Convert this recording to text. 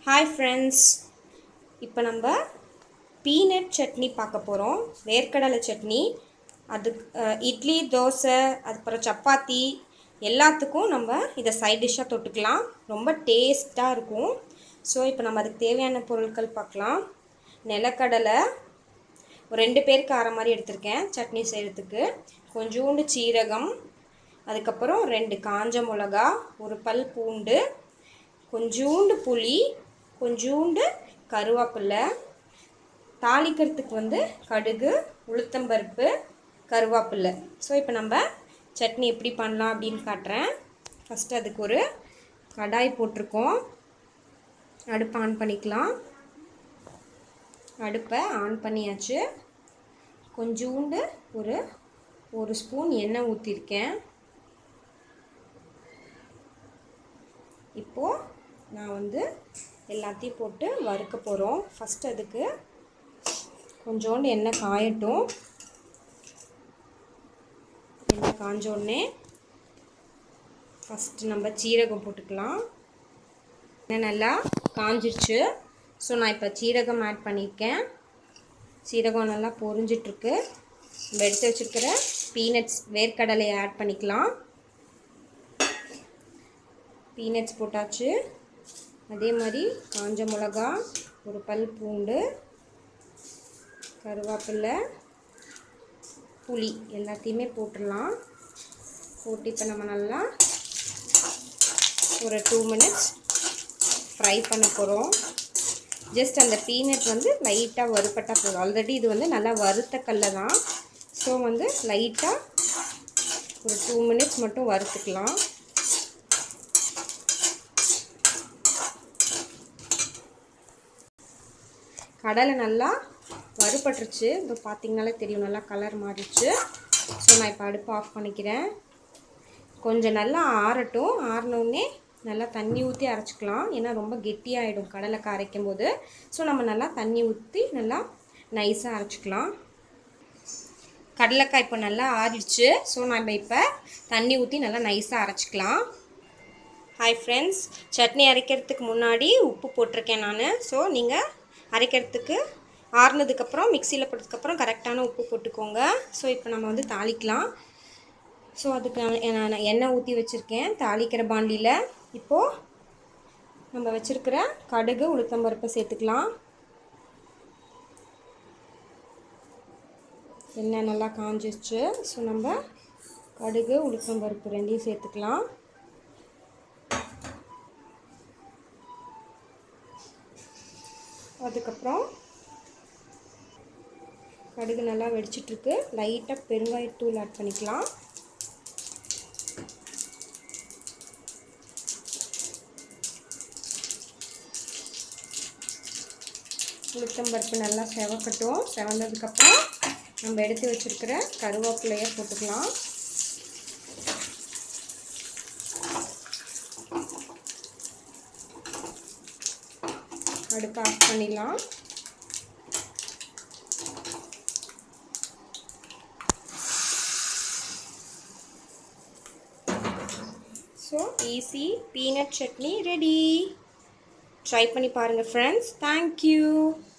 hi friends இப்போ நம்ம peanut chutney பார்க்க போகிறோம் வேர்க்கடலை சட்னி அதுக்கு அஹ், இட்லி தோசை அதுக்கப்புறம் சப்பாத்தி எல்லாத்துக்கும் நம்ம இதை சைட் டிஷ்ஷாக தொட்டுக்கலாம் ரொம்ப டேஸ்ட்டாக இருக்கும் ஸோ இப்போ நம்ம அதுக்கு தேவையான பொருட்கள் பார்க்கலாம் நிலக்கடலை ஒரு ரெண்டு பேருக்கு ஆற மாதிரி எடுத்திருக்கேன் சட்னி செய்கிறதுக்கு கொஞ்சோண்டு சீரகம் அதுக்கப்புறம் ரெண்டு காஞ்ச மிளகா ஒரு பல் பூண்டு கொஞ்சூண்டு புளி கொஞ்சூண்டு கருவேப்பிலை தாளிக்கிறதுக்கு வந்து கடுகு உளுத்தம்பருப்பு கருவேப்பிலை ஸோ இப்போ நம்ம சட்னி எப்படி பண்ணலாம் அப்படின்னு காட்டுறேன் ஃபஸ்ட்டு அதுக்கு ஒரு கடாய் போட்டிருக்கோம் அடுப்பை ஆன் பண்ணிக்கலாம் அடுப்பை ஆன் பண்ணியாச்சு கொஞ்சூண்டு ஒரு ஒரு ஸ்பூன் எண்ணெய் ஊற்றிருக்கேன் இப்போது நான் வந்து எல்லாத்தையும் போட்டு வறுக்க போகிறோம் ஃபஸ்ட் அதுக்கு கொஞ்சோண்டு எண்ணெய் காயட்டும் எண்ணெய் காஞ்ச உடனே ஃபஸ்ட்டு நம்ம சீரகம் போட்டுக்கலாம் எண்ணெய் நல்லா காஞ்சிருச்சு ஸோ நான் இப்போ சீரகம் ஆட் பண்ணியிருக்கேன் சீரகம் நல்லா பொரிஞ்சிட்ருக்கு நம்ம எடுத்து வச்சுருக்கிற பீனட்ஸ் வேர்க்கடலையை ஆட் பண்ணிக்கலாம் பீனட்ஸ் போட்டாச்சு அதே மாதிரி காஞ்ச மிளகா ஒரு பல் பூண்டு கருவேப்பிலை புளி எல்லாத்தையுமே போட்டுடலாம் போட்டு இப்போ நம்ம நல்லா ஒரு டூ மினிட்ஸ் ஃப்ரை பண்ண போகிறோம் ஜஸ்ட் அந்த பீனட் வந்து லைட்டாக வறுப்பட்டால் போதும் ஆல்ரெடி இது வந்து நல்லா வறுத்த கல்ல தான் ஸோ வந்து லைட்டாக ஒரு டூ மினிட்ஸ் மட்டும் வறுத்துக்கலாம் கடலை நல்லா வறுபட்டுருச்சு இப்போ பார்த்தீங்கனாலே தெரியும் நல்லா கலர் மாறிடுச்சு ஸோ நான் இப்போ அடுப்பு ஆஃப் பண்ணிக்கிறேன் கொஞ்சம் நல்லா ஆறட்டும் ஆறினோடனே நல்லா தண்ணி ஊற்றி அரைச்சிக்கலாம் ஏன்னா ரொம்ப கெட்டியாகிடும் கடலை அரைக்கும் போது ஸோ நம்ம நல்லா தண்ணி ஊற்றி நல்லா நைஸாக அரைச்சிக்கலாம் கடலைக்காய் இப்போ நல்லா ஆறிடுச்சு ஸோ நம்ம இப்போ தண்ணி ஊற்றி நல்லா நைஸாக அரைச்சிக்கலாம் ஹாய் ஃப்ரெண்ட்ஸ் சட்னி அரைக்கிறதுக்கு முன்னாடி உப்பு போட்டிருக்கேன் நான் ஸோ நீங்கள் அரைக்கிறதுக்கு ஆறுனதுக்கப்புறம் மிக்சியில் போட்டதுக்கப்புறம் கரெக்டான உப்பு போட்டுக்கோங்க ஸோ இப்போ நம்ம வந்து தாளிக்கலாம் ஸோ அதுக்கு நான் நான் எண்ணெய் ஊற்றி வச்சுருக்கேன் தாளிக்கிற பாண்டியில் இப்போது நம்ம வச்சுருக்கிற கடுகு உளுத்தம்பருப்பை சேர்த்துக்கலாம் எண்ணெய் நல்லா காஞ்சிருச்சு ஸோ நம்ம கடுகு உளுத்தம்பருப்பு ரெண்டையும் சேர்த்துக்கலாம் அதுக்கப்புறம் கடுகு நல்லா வெடிச்சிட்ருக்கு லைட்டாக பெருங்காயத்தூள் ஆட் பண்ணிக்கலாம் உளுத்தம்பருப்பு நல்லா செவக்கட்டும் செவந்ததுக்கப்புறம் நம்ம எடுத்து வச்சுருக்கிற கருவேப்பிலையை போட்டுக்கலாம் அடுப்பு ஆஃப் பண்ணிடலாம் so easy peanut chutney ready try பண்ணி பாருங்கள் ஃப்ரெண்ட்ஸ் தேங்க்யூ